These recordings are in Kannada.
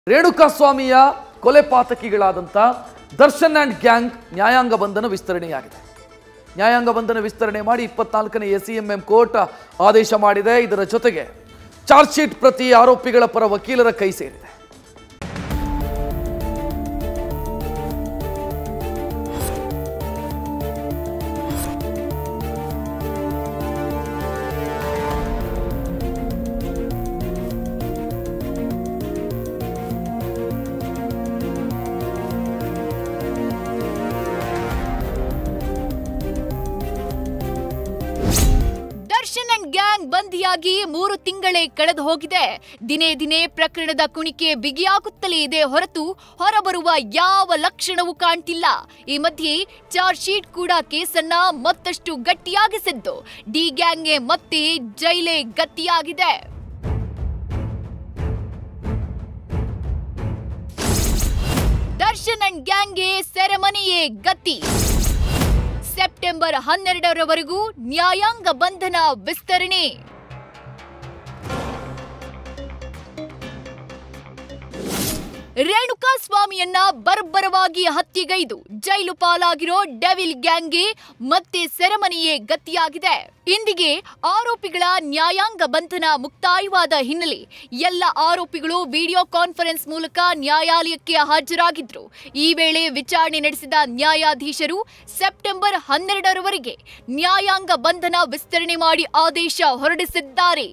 ರೇಣುಕಾಸ್ವಾಮಿಯ ಕೊಲೆ ಪಾತಕಿಗಳಾದಂಥ ದರ್ಶನ್ ಆ್ಯಂಡ್ ಗ್ಯಾಂಗ್ ನ್ಯಾಯಾಂಗ ಬಂಧನ ವಿಸ್ತರಣೆಯಾಗಿದೆ ನ್ಯಾಯಾಂಗ ಬಂಧನ ವಿಸ್ತರಣೆ ಮಾಡಿ ಇಪ್ಪತ್ನಾಲ್ಕನೇ S C M M court ಆದೇಶ ಮಾಡಿದೆ ಇದರ ಜೊತೆಗೆ ಚಾರ್ಜ್ ಶೀಟ್ ಪ್ರತಿ ಆರೋಪಿಗಳ ಪರ ವಕೀಲರ ಕೈ ಸೇರಿದೆ ದರ್ಶನ್ ಅಂಡ್ ಗ್ಯಾಂಗ್ ಬಂದಿಯಾಗಿ ಮೂರು ತಿಂಗಳೇ ಕಳೆದು ಹೋಗಿದೆ ದಿನೇ ದಿನೇ ಪ್ರಕರಣದ ಕುಣಿಕೆ ಬಿಗಿಯಾಗುತ್ತಲೇ ಇದೆ ಹೊರತು ಹೊರಬರುವ ಯಾವ ಲಕ್ಷಣವೂ ಕಾಣ್ತಿಲ್ಲ ಈ ಮಧ್ಯೆ ಚಾರ್ಜ್ ಶೀಟ್ ಕೂಡ ಕೇಸನ್ನ ಮತ್ತಷ್ಟು ಗಟ್ಟಿಯಾಗಿಸಿದ್ದು ಡಿ ಗ್ಯಾಂಗ್ಗೆ ಮತ್ತೆ ಜೈಲೇ ಗಟ್ಟಿಯಾಗಿದೆ ದರ್ಶನ್ ಅಂಡ್ ಗ್ಯಾಂಗ್ಗೆ ಸೆರೆಮನಿಯೇ ಗತಿ ಸೆಪ್ಟೆಂಬರ್ ಹನ್ನೆರಡರವರೆಗೂ ನ್ಯಾಯಾಂಗ ಬಂಧನ ವಿಸ್ತರಣೆ ರೇಣುಕಾ ಸ್ವಾಮಿಯನ್ನ ಬರ್ಬರವಾಗಿ ಹತ್ಯೆಗೈದು ಜೈಲು ಪಾಲಾಗಿರೋ ಡೆವಿಲ್ ಗ್ಯಾಂಗ್ಗೆ ಮತ್ತೆ ಸೆರೆಮನಿಯೇ ಗತಿಯಾಗಿದೆ ಇಂದಿಗೆ ಆರೋಪಿಗಳ ನ್ಯಾಯಾಂಗ ಬಂಧನ ಮುಕ್ತಾಯವಾದ ಹಿನ್ನೆಲೆ ಎಲ್ಲ ಆರೋಪಿಗಳು ವಿಡಿಯೋ ಕಾನ್ಫರೆನ್ಸ್ ಮೂಲಕ ನ್ಯಾಯಾಲಯಕ್ಕೆ ಹಾಜರಾಗಿದ್ರು ಈ ವೇಳೆ ವಿಚಾರಣೆ ನಡೆಸಿದ ನ್ಯಾಯಾಧೀಶರು ಸೆಪ್ಟೆಂಬರ್ ಹನ್ನೆರಡರವರೆಗೆ ನ್ಯಾಯಾಂಗ ಬಂಧನ ವಿಸ್ತರಣೆ ಮಾಡಿ ಆದೇಶ ಹೊರಡಿಸಿದ್ದಾರೆ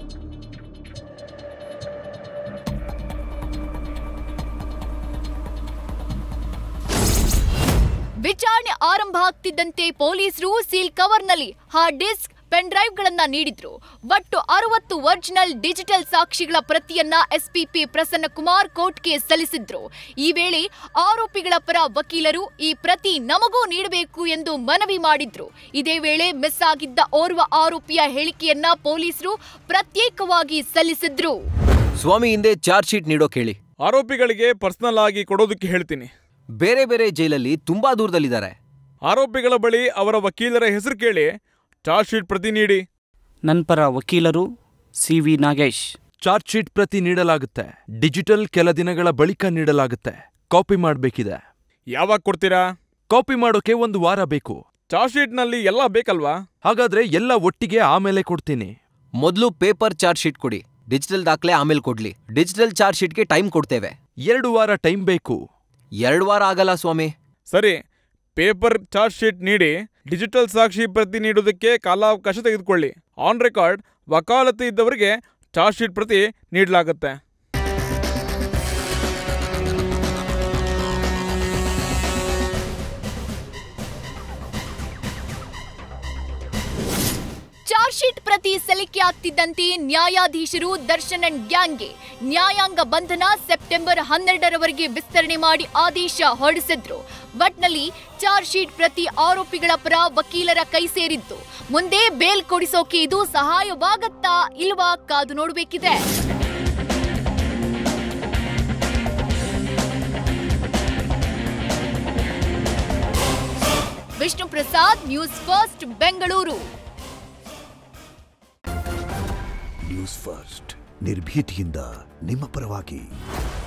ವಿಚಾರಣೆ ಆರಂಭ ಆಗ್ತಿದ್ದಂತೆ ಪೊಲೀಸರು ಸೀಲ್ ಕವರ್ನಲ್ಲಿ ಹಾರ್ಡ್ ಡಿಸ್ಕ್ ಪೆನ್ ಡ್ರೈವ್ಗಳನ್ನ ನೀಡಿದ್ರು ಒಟ್ಟು ಅರವತ್ತು ಒರಿಜಿನಲ್ ಡಿಜಿಟಲ್ ಸಾಕ್ಷಿಗಳ ಪ್ರತಿಯನ್ನ ಎಸ್ಪಿಪಿ ಪ್ರಸನ್ನ ಕುಮಾರ್ ಕೋರ್ಟ್ಗೆ ಸಲ್ಲಿಸಿದ್ರು ಈ ವೇಳೆ ಆರೋಪಿಗಳ ಪರ ವಕೀಲರು ಈ ಪ್ರತಿ ನಮಗೂ ನೀಡಬೇಕು ಎಂದು ಮನವಿ ಮಾಡಿದ್ರು ಇದೇ ವೇಳೆ ಮಿಸ್ ಆಗಿದ್ದ ಓರ್ವ ಆರೋಪಿಯ ಹೇಳಿಕೆಯನ್ನ ಪೊಲೀಸರು ಪ್ರತ್ಯೇಕವಾಗಿ ಸಲ್ಲಿಸಿದ್ರು ಸ್ವಾಮಿ ಹಿಂದೆ ಚಾರ್ಜ್ ಶೀಟ್ ನೀಡೋ ಕೇಳಿ ಆರೋಪಿಗಳಿಗೆ ಪರ್ಸನಲ್ ಆಗಿ ಕೊಡೋದಕ್ಕೆ ಹೇಳ್ತೀನಿ ಬೇರೆ ಬೇರೆ ಜೈಲಲ್ಲಿ ತುಂಬಾ ದೂರದಲ್ಲಿದ್ದಾರೆ ಆರೋಪಿಗಳ ಬಳಿ ಅವರ ವಕೀಲರ ಹೆಸರು ಕೇಳಿ ಚಾರ್ಜ್ ಶೀಟ್ ಪ್ರತಿ ನೀಡಿ ನನ್ನ ಪರ ವಕೀಲರು C V Nagesh charge sheet ಪ್ರತಿ ನೀಡಲಾಗುತ್ತೆ ಡಿಜಿಟಲ್ ಕೆಲ ದಿನಗಳ ಬಳಿಕ ನೀಡಲಾಗುತ್ತೆ ಕಾಪಿ ಮಾಡಬೇಕಿದೆ ಯಾವಾಗ ಕೊಡ್ತೀರಾ ಕಾಪಿ ಮಾಡೋಕೆ ಒಂದು ವಾರ ಬೇಕು ಚಾರ್ಜ್ ಶೀಟ್ನಲ್ಲಿ ಎಲ್ಲ ಬೇಕಲ್ವಾ ಹಾಗಾದ್ರೆ ಎಲ್ಲ ಒಟ್ಟಿಗೆ ಆಮೇಲೆ ಕೊಡ್ತೀನಿ ಮೊದಲು ಪೇಪರ್ ಚಾರ್ಜ್ ಶೀಟ್ ಕೊಡಿ ಡಿಜಿಟಲ್ ದಾಖಲೆ ಆಮೇಲೆ ಕೊಡ್ಲಿ ಡಿಜಿಟಲ್ ಚಾರ್ಜ್ ಶೀಟ್ಗೆ ಟೈಮ್ ಕೊಡ್ತೇವೆ ಎರಡು ವಾರ ಟೈಮ್ ಬೇಕು ಎರಡು ವಾರ ಆಗಲ್ಲ ಸ್ವಾಮಿ ಸರಿ ಪೇಪರ್ ಚಾರ್ಜ್ ಶೀಟ್ ನೀಡಿ ಡಿಜಿಟಲ್ ಸಾಕ್ಷಿ ಪ್ರತಿ ನೀಡುವುದಕ್ಕೆ ಕಾಲಾವಕಾಶ ತೆಗೆದುಕೊಳ್ಳಿ ಆನ್ ರೆಕಾರ್ಡ್ ವಕಾಲತಿ ಇದ್ದವರಿಗೆ ಚಾರ್ಜ್ ಶೀಟ್ ಪ್ರತಿ ನೀಡಲಾಗುತ್ತೆ ಚಾರ್ಜ್ ಶೀಟ್ ಪ್ರತಿ ಸಲ್ಲಿಕೆ ಆಗ್ತಿದ್ದಂತೆ ನ್ಯಾಯಾಧೀಶರು ದರ್ಶನ್ ಅಂಡ್ ಗ್ಯಾಂಗ್ಗೆ ನ್ಯಾಯಾಂಗ ಬಂಧನ ಸೆಪ್ಟೆಂಬರ್ ಹನ್ನೆರಡರವರೆಗೆ ವಿಸ್ತರಣೆ ಮಾಡಿ ಆದೇಶ ಹೊರಡಿಸಿದ್ರು ಒಟ್ನಲ್ಲಿ ಚಾರ್ಜ್ ಶೀಟ್ ಪ್ರತಿ ಆರೋಪಿಗಳ ಪರ ವಕೀಲರ ಕೈ ಸೇರಿದ್ದು ಮುಂದೆ ಬೇಲ್ ಕೊಡಿಸೋಕೆ ಇದು ಸಹಾಯವಾಗತ್ತಾ ಇಲ್ವಾ ಕಾದು ನೋಡಬೇಕಿದೆ Vishnu Prasad news first Bengaluru news first ನಿರ್ಭೀತಿಯಿಂದ ನಿಮ್ಮ ಪರವಾಗಿ